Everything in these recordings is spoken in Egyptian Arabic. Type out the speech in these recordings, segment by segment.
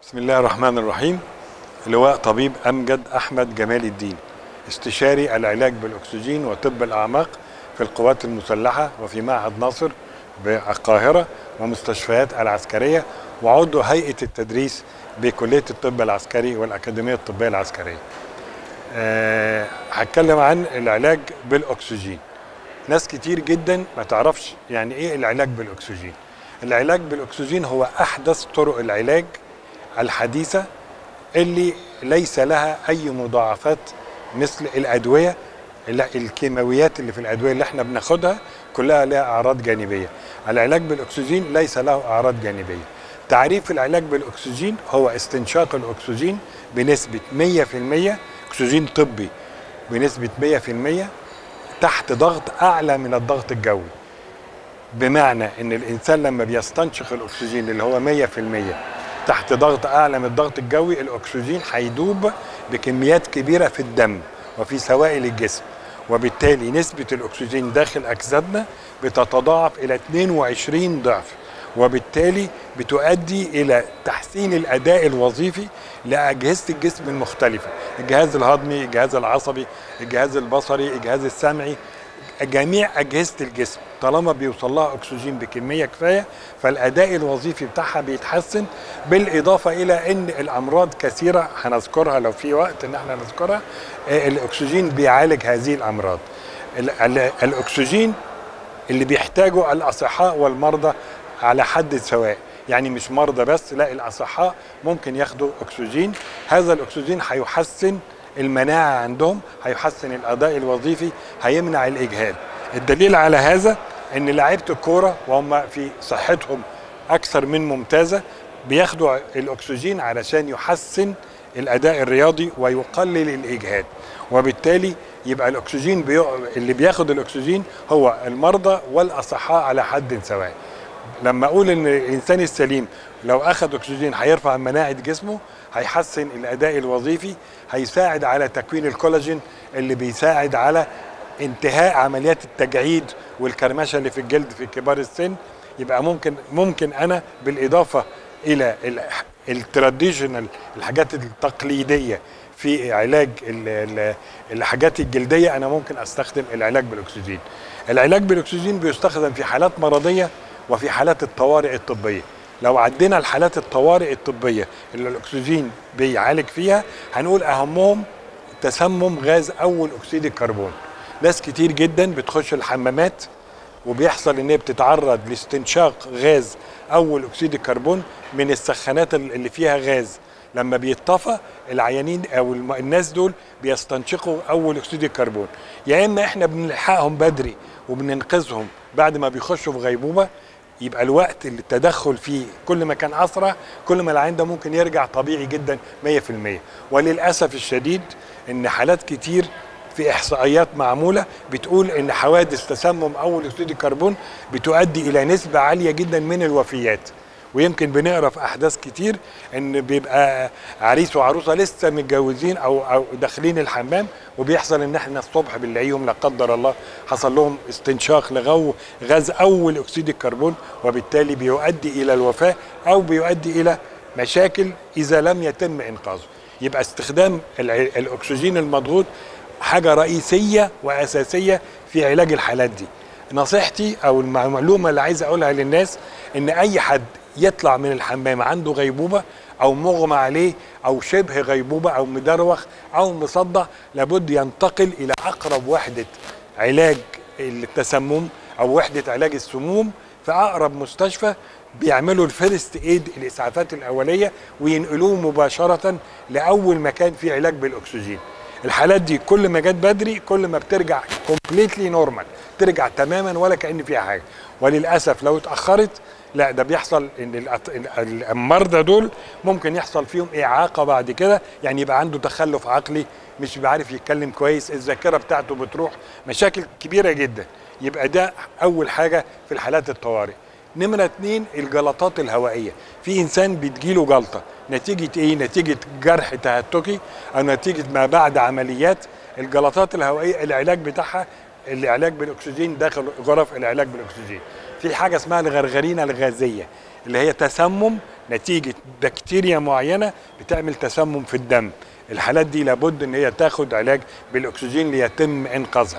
بسم الله الرحمن الرحيم لواء طبيب أمجد أحمد جمال الدين استشاري العلاج بالأكسجين وطب الأعماق في القوات المسلحة وفي معهد ناصر بالقاهرة ومستشفيات العسكرية وعضو هيئة التدريس بكلية الطب العسكري والأكاديمية الطبية العسكرية أه هتكلم عن العلاج بالأكسجين ناس كتير جدا ما تعرفش يعني ايه العلاج بالأكسجين العلاج بالأكسجين هو أحدث طرق العلاج الحديثة اللي ليس لها أي مضاعفات مثل الأدوية لا الكيماويات اللي في الأدوية اللي احنا بناخدها كلها لها أعراض جانبية العلاج بالأكسجين ليس له أعراض جانبية تعريف العلاج بالأكسجين هو استنشاق الأكسجين بنسبة 100% أكسجين طبي بنسبة 100% تحت ضغط أعلى من الضغط الجوي بمعنى ان الانسان لما بيستنشق الاكسجين اللي هو 100% تحت ضغط اعلى من الضغط الجوي الاكسجين هيدوب بكميات كبيره في الدم وفي سوائل الجسم وبالتالي نسبه الاكسجين داخل اجسادنا بتتضاعف الى 22 ضعف وبالتالي بتؤدي الى تحسين الاداء الوظيفي لاجهزه الجسم المختلفه الجهاز الهضمي الجهاز العصبي الجهاز البصري الجهاز السمعي جميع اجهزه الجسم طالما بيوصل لها اكسجين بكميه كفايه فالاداء الوظيفي بتاعها بيتحسن بالاضافه الى ان الامراض كثيره هنذكرها لو في وقت ان احنا نذكرها الاكسجين بيعالج هذه الامراض الاكسجين اللي بيحتاجه الاصحاء والمرضى على حد سواء يعني مش مرضى بس لا الاصحاء ممكن ياخدوا اكسجين هذا الاكسجين هيحسن المناعة عندهم هيحسن الأداء الوظيفي هيمنع الإجهاد الدليل على هذا أن لعيبة الكورة وهم في صحتهم أكثر من ممتازة بياخدوا الأكسجين علشان يحسن الأداء الرياضي ويقلل الإجهاد وبالتالي يبقى الأكسجين بي... اللي بياخد الأكسجين هو المرضى والأصحاء على حد سواء لما أقول أن الإنسان السليم لو أخذ أكسجين هيرفع مناعة جسمه هيحسن الاداء الوظيفي هيساعد على تكوين الكولاجين اللي بيساعد على انتهاء عمليات التجعيد والكرمشه اللي في الجلد في كبار السن يبقى ممكن ممكن انا بالاضافه الى التراديشنال الحاجات التقليديه في علاج الحاجات الجلديه انا ممكن استخدم العلاج بالاكسجين العلاج بالاكسجين بيستخدم في حالات مرضيه وفي حالات الطوارئ الطبيه لو عدينا الحالات الطوارئ الطبيه اللي الاكسجين بيعالج فيها هنقول اهمهم تسمم غاز اول اكسيد الكربون ناس كتير جدا بتخش الحمامات وبيحصل ان هي بتتعرض لاستنشاق غاز اول اكسيد الكربون من السخانات اللي فيها غاز لما بيتطفى العيانين او الناس دول بيستنشقوا اول اكسيد الكربون يا اما احنا بنلحقهم بدري وبننقذهم بعد ما بيخشوا في غيبوبه يبقى الوقت اللي التدخل فيه كل ما كان اسرع كل ما العين ده ممكن يرجع طبيعي جدا 100% وللاسف الشديد ان حالات كتير في احصائيات معموله بتقول ان حوادث تسمم اول اكسيد الكربون بتؤدي الى نسبه عاليه جدا من الوفيات ويمكن بنقرا في احداث كتير ان بيبقى عريس وعروسه لسه متجوزين او او داخلين الحمام وبيحصل ان احنا الصبح بنلاقيهم لا قدر الله حصل لهم استنشاق لغو غاز اول اكسيد الكربون وبالتالي بيؤدي الى الوفاه او بيؤدي الى مشاكل اذا لم يتم انقاذه يبقى استخدام الاكسجين المضغوط حاجه رئيسيه واساسيه في علاج الحالات دي نصيحتي او المعلومه اللي عايز اقولها للناس ان اي حد يطلع من الحمام عنده غيبوبه او مغمى عليه او شبه غيبوبه او مدروخ او مصدع لابد ينتقل الى اقرب وحده علاج التسمم او وحده علاج السموم في اقرب مستشفى بيعملوا الفيرست ايد الاسعافات الاوليه وينقلوه مباشره لاول مكان فيه علاج بالاكسجين الحالات دي كل ما جت بدري كل ما بترجع كومبليتلي نورمال ترجع تماما ولا كان فيها حاجه وللاسف لو اتاخرت لا ده بيحصل ان المرضى دول ممكن يحصل فيهم اعاقه بعد كده يعني يبقى عنده تخلف عقلي مش بيعرف يتكلم كويس الذاكره بتاعته بتروح مشاكل كبيره جدا يبقى ده اول حاجه في الحالات الطوارئ نمرة اتنين الجلطات الهوائية في إنسان بتجيله جلطة نتيجة إيه؟ نتيجة جرح تهتكي أو نتيجة ما بعد عمليات الجلطات الهوائية العلاج بتاعها العلاج بالاكسجين داخل غرف العلاج بالاكسجين في حاجه اسمها الغرغرينه الغازيه اللي هي تسمم نتيجه بكتيريا معينه بتعمل تسمم في الدم الحالات دي لابد ان هي تاخد علاج بالاكسجين ليتم انقاذها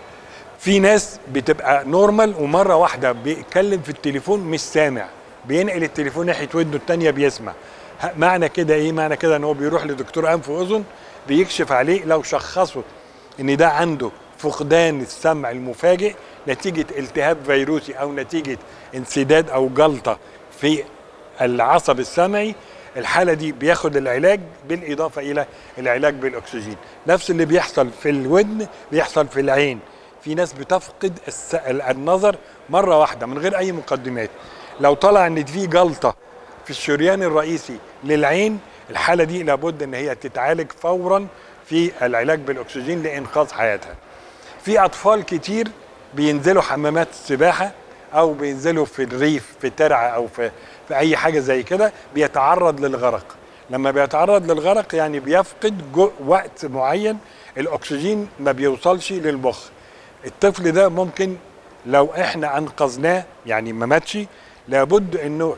في ناس بتبقى نورمال ومره واحده بيتكلم في التليفون مش سامع بينقل التليفون ناحيه ودنه الثانيه بيسمع ه- معنى كده ايه معنى كده ان هو بيروح لدكتور انف واذن بيكشف عليه لو شخصوا ان ده عنده فقدان السمع المفاجئ نتيجه التهاب فيروسي او نتيجه انسداد او جلطه في العصب السمعي الحاله دي بياخد العلاج بالاضافه الى العلاج بالاكسجين نفس اللي بيحصل في الودن بيحصل في العين في ناس بتفقد الس- النظر مره واحده من غير اي مقدمات لو طلع ان في جلطه في الشريان الرئيسي للعين الحاله دي لابد ان هي تتعالج فورا في العلاج بالاكسجين لانقاذ حياتها في اطفال كتير بينزلوا حمامات السباحه او بينزلوا في الريف في ترعه او في في اي حاجه زي كده بيتعرض للغرق لما بيتعرض للغرق يعني بيفقد جو وقت معين الاكسجين ما بيوصلش للمخ الطفل ده ممكن لو احنا انقذناه يعني ما ماتش لابد انه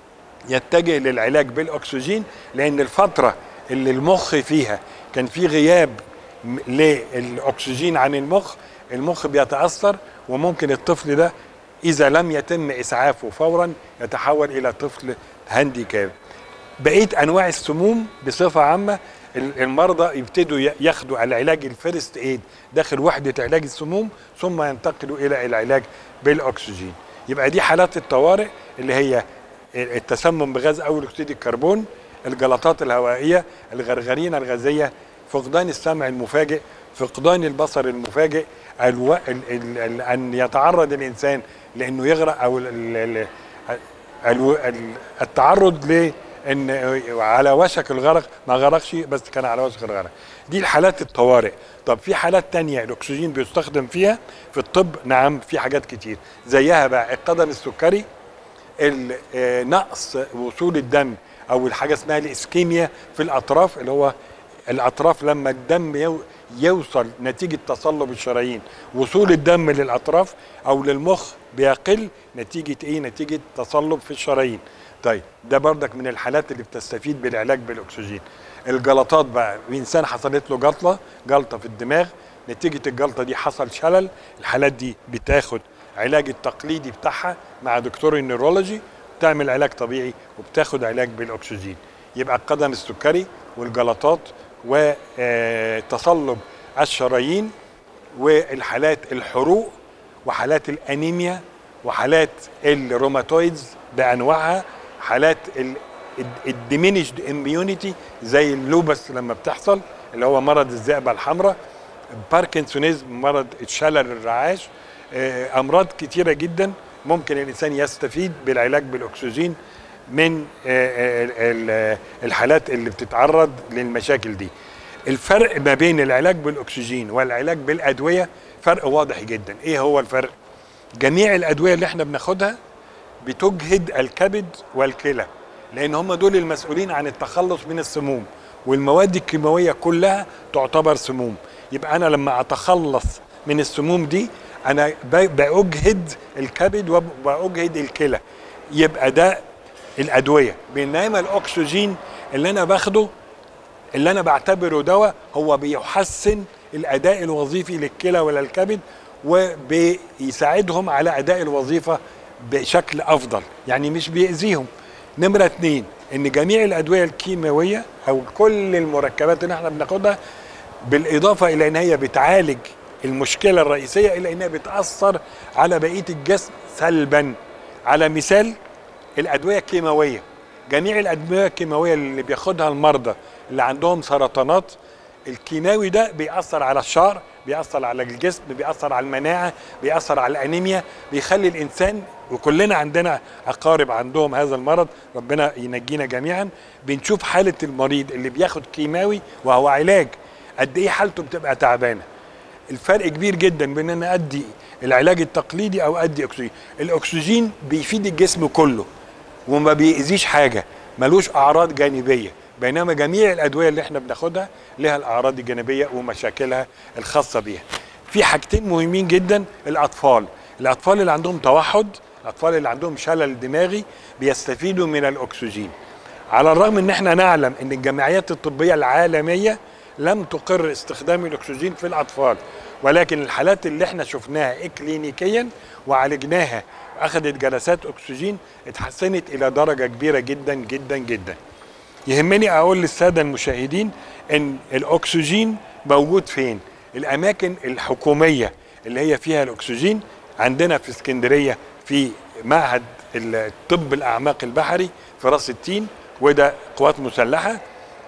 يتجه للعلاج بالاكسجين لان الفتره اللي المخ فيها كان في غياب م- للاكسجين عن المخ المخ بيتاثر وممكن الطفل ده اذا لم يتم اسعافه فورا يتحول الى طفل هانديكاب بقيه انواع السموم بصفه عامه ال- المرضى يبتدوا ي- ياخدوا العلاج الفيرست ايد داخل وحده علاج السموم ثم ينتقلوا الى العلاج بالاكسجين يبقى دي حالات الطوارئ اللي هي التسمم بغاز اول اكسيد الكربون الجلطات الهوائيه الغرغرينه الغازيه فقدان السمع المفاجئ فقدان البصر المفاجئ الو... ال... ال... ال... ان يتعرض الانسان لانه يغرق او ال... ال... ال... الو... ال... التعرض ل ان على وشك الغرق ما غرقش بس كان على وشك الغرق دي الحالات الطوارئ طب في حالات تانية الاكسجين بيستخدم فيها في الطب نعم في حاجات كتير زيها بقى القدم السكري ال- آه، نقص وصول الدم او الحاجه اسمها الاسكيميا في الاطراف اللي هو الاطراف لما الدم يو يوصل نتيجه تصلب الشرايين وصول الدم للاطراف او للمخ بيقل نتيجه ايه نتيجه تصلب في الشرايين طيب ده بردك من الحالات اللي بتستفيد بالعلاج بالاكسجين الجلطات بقى انسان حصلت له جلطه جلطه في الدماغ نتيجه الجلطه دي حصل شلل الحالات دي بتاخد علاج التقليدي بتاعها مع دكتور النيرولوجي بتعمل علاج طبيعي وبتاخد علاج بالاكسجين يبقى القدم السكري والجلطات وتصلب الشرايين والحالات الحروق وحالات الانيميا وحالات الروماتويدز بانواعها حالات الديمينيشد اميونيتي زي اللوبس لما بتحصل اللي هو مرض الذئبه الحمراء باركنسونيزم مرض الشلل الرعاش آه، امراض كتيره جدا ممكن الانسان يستفيد بالعلاج بالاكسجين من آه، ال- ال- الحالات اللي بتتعرض للمشاكل دي الفرق ما بين العلاج بالاكسجين والعلاج بالادويه فرق واضح جدا ايه هو الفرق جميع الادويه اللي احنا بناخدها بتجهد الكبد والكلى لان هم دول المسؤولين عن التخلص من السموم والمواد الكيماويه كلها تعتبر سموم يبقى انا لما اتخلص من السموم دي انا ب- باجهد الكبد وباجهد الكلى يبقى ده الادويه بينما الاكسجين اللي انا باخده اللي انا بعتبره دواء هو بيحسن الاداء الوظيفي للكلى وللكبد وبيساعدهم على اداء الوظيفه بشكل افضل يعني مش بيأذيهم نمره اتنين ان جميع الادويه الكيماويه او كل المركبات اللي احنا بناخدها بالاضافه الى ان هي بتعالج المشكله الرئيسيه الا انها بتاثر على بقيه الجسم سلبا على مثال الادويه الكيماويه جميع الادويه الكيماويه اللي بياخدها المرضى اللي عندهم سرطانات الكيماوي ده بيأثر على الشعر بيأثر على الجسم بيأثر على المناعة بيأثر على الأنيميا بيخلي الإنسان وكلنا عندنا أقارب عندهم هذا المرض ربنا ينجينا جميعا بنشوف حالة المريض اللي بياخد كيماوي وهو علاج قد إيه حالته بتبقى تعبانة الفرق كبير جدا بين ان ادي العلاج التقليدي او ادي اكسجين الاكسجين بيفيد الجسم كله وما بيأذيش حاجه ملوش اعراض جانبيه بينما جميع الادويه اللي احنا بناخدها لها الاعراض الجانبيه ومشاكلها الخاصه بيها في حاجتين مهمين جدا الاطفال الاطفال اللي عندهم توحد الاطفال اللي عندهم شلل دماغي بيستفيدوا من الاكسجين على الرغم ان احنا نعلم ان الجمعيات الطبيه العالميه لم تقر استخدام الاكسجين في الاطفال ولكن الحالات اللي احنا شفناها اكلينيكيا وعالجناها اخذت جلسات اكسجين اتحسنت الى درجه كبيره جدا جدا جدا يهمني اقول للساده المشاهدين ان الاكسجين موجود فين الاماكن الحكوميه اللي هي فيها الاكسجين عندنا في اسكندريه في معهد الطب الاعماق البحري في راس التين وده قوات مسلحه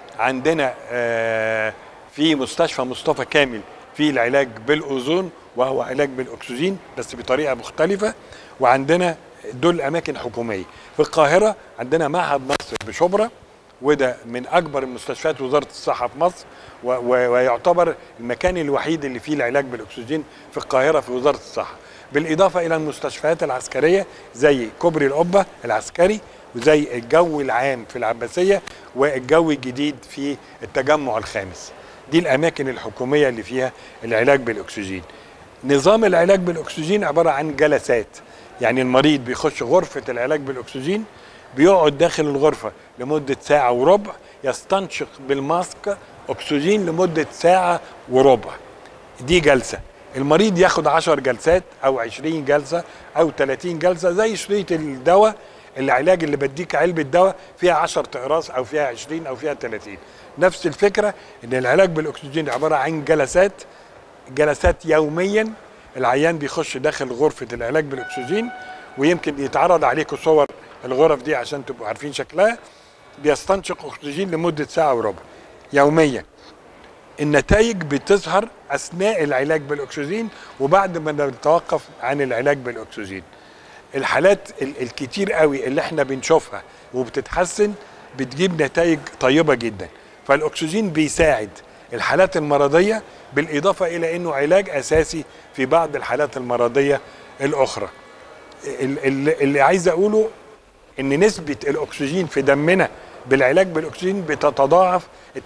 عندنا آه، في مستشفى مصطفى كامل في العلاج بالاوزون وهو علاج بالاكسجين بس بطريقه مختلفه وعندنا دول اماكن حكوميه في القاهره عندنا معهد مصر بشبرا وده من اكبر المستشفيات وزاره الصحه في مصر و- و- ويعتبر المكان الوحيد اللي فيه العلاج بالاكسجين في القاهره في وزاره الصحه بالاضافه الى المستشفيات العسكريه زي كوبري القبه العسكري وزي الجو العام في العباسيه والجو الجديد في التجمع الخامس دي الاماكن الحكوميه اللي فيها العلاج بالاكسجين نظام العلاج بالاكسجين عباره عن جلسات يعني المريض بيخش غرفه العلاج بالاكسجين بيقعد داخل الغرفه لمده ساعه وربع يستنشق بالماسك اكسجين لمده ساعه وربع دي جلسه المريض ياخد 10 جلسات او 20 جلسه او 30 جلسه زي شريط الدواء العلاج اللي بديك علبه دواء فيها 10 اقراص او فيها 20 او فيها 30 نفس الفكره ان العلاج بالاكسجين عباره عن جلسات جلسات يوميا العيان بيخش داخل غرفه العلاج بالاكسجين ويمكن يتعرض عليكم صور الغرف دي عشان تبقوا عارفين شكلها بيستنشق اكسجين لمده ساعه وربع يوميا النتائج بتظهر اثناء العلاج بالاكسجين وبعد ما نتوقف عن العلاج بالاكسجين الحالات ال- الكتير قوي اللي احنا بنشوفها وبتتحسن بتجيب نتائج طيبه جدا فالاكسجين بيساعد الحالات المرضيه بالاضافه الى انه علاج اساسي في بعض الحالات المرضيه الاخرى ال- ال- اللي عايز اقوله ان نسبه الاكسجين في دمنا بالعلاج بالاكسجين بتتضاعف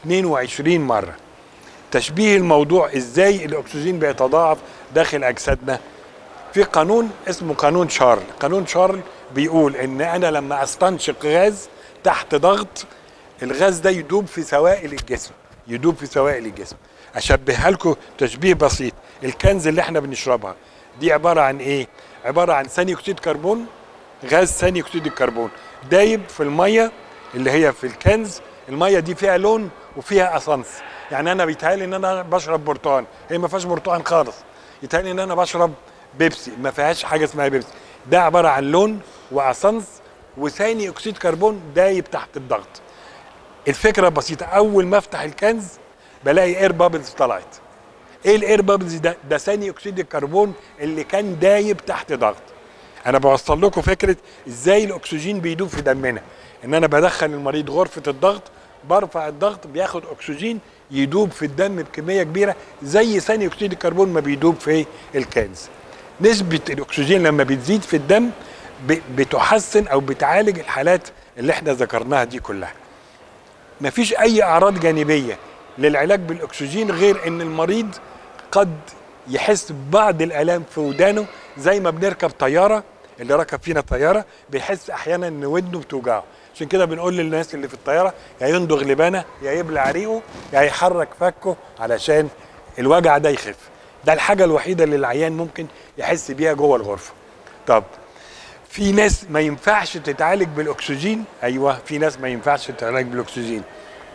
22 مره تشبيه الموضوع ازاي الاكسجين بيتضاعف داخل اجسادنا في قانون اسمه قانون شارل قانون شارل بيقول ان انا لما استنشق غاز تحت ضغط الغاز ده يدوب في سوائل الجسم يدوب في سوائل الجسم اشبهها لكم تشبيه بسيط الكنز اللي احنا بنشربها دي عباره عن ايه عباره عن ثاني اكسيد كربون غاز ثاني اكسيد الكربون دايب في الميه اللي هي في الكنز الميه دي فيها لون وفيها اسانس يعني انا بيتهيألي ان انا بشرب برتقال هي ما فيهاش برتقال خالص يتهيألي ان انا بشرب بيبسي ما فيهاش حاجه اسمها بيبسي ده عباره عن لون واسانس وثاني اكسيد كربون دايب تحت الضغط الفكره بسيطه اول ما افتح الكنز بلاقي اير بابلز طلعت ايه الاير بابلز ده ده ثاني اكسيد الكربون اللي كان دايب تحت ضغط انا بوصل لكم فكره ازاي الاكسجين بيدوب في دمنا ان انا بدخل المريض غرفه الضغط برفع الضغط بياخد اكسجين يدوب في الدم بكميه كبيره زي ثاني اكسيد الكربون ما بيدوب في الكنز نسبه الاكسجين لما بتزيد في الدم ب- بتحسن او بتعالج الحالات اللي احنا ذكرناها دي كلها مفيش اي اعراض جانبيه للعلاج بالاكسجين غير ان المريض قد يحس ببعض الالام في ودانه زي ما بنركب طياره اللي ركب فينا طياره بيحس احيانا ان ودنه بتوجعه عشان كده بنقول للناس اللي في الطياره يا يندغ لبانه يا يبلع ريقه يا يحرك فكه علشان الوجع ده يخف ده الحاجه الوحيده اللي العيان ممكن يحس بيها جوه الغرفه طب في ناس ما ينفعش تتعالج بالاكسجين ايوه في ناس ما ينفعش تتعالج بالاكسجين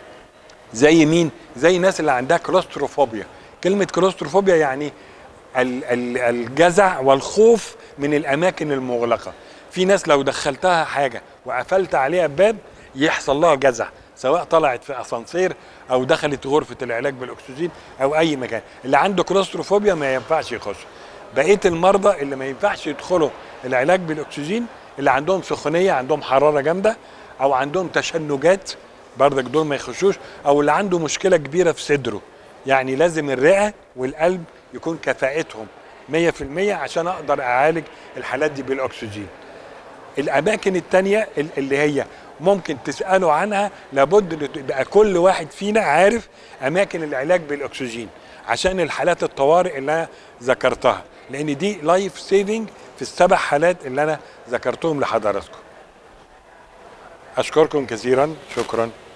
زي مين زي الناس اللي عندها كلوستروفوبيا كلمه كلوستروفوبيا يعني ال- ال- الجزع والخوف من الاماكن المغلقه في ناس لو دخلتها حاجه وقفلت عليها باب يحصل لها جزع سواء طلعت في اسانسير او دخلت غرفه العلاج بالاكسجين او اي مكان اللي عنده كلوستروفوبيا ما ينفعش يخش بقيه المرضى اللي ما ينفعش يدخلوا العلاج بالاكسجين اللي عندهم سخونيه عندهم حراره جامده او عندهم تشنجات بردك دول ما يخشوش او اللي عنده مشكله كبيره في صدره يعني لازم الرئه والقلب يكون كفاءتهم 100% عشان اقدر اعالج الحالات دي بالاكسجين الاماكن التانية ال- اللي هي ممكن تسالوا عنها لابد إن يبقى كل واحد فينا عارف اماكن العلاج بالاكسجين عشان الحالات الطوارئ اللي انا ذكرتها لان دي لايف سيفنج في السبع حالات اللي انا ذكرتهم لحضراتكم اشكركم كثيرا شكرا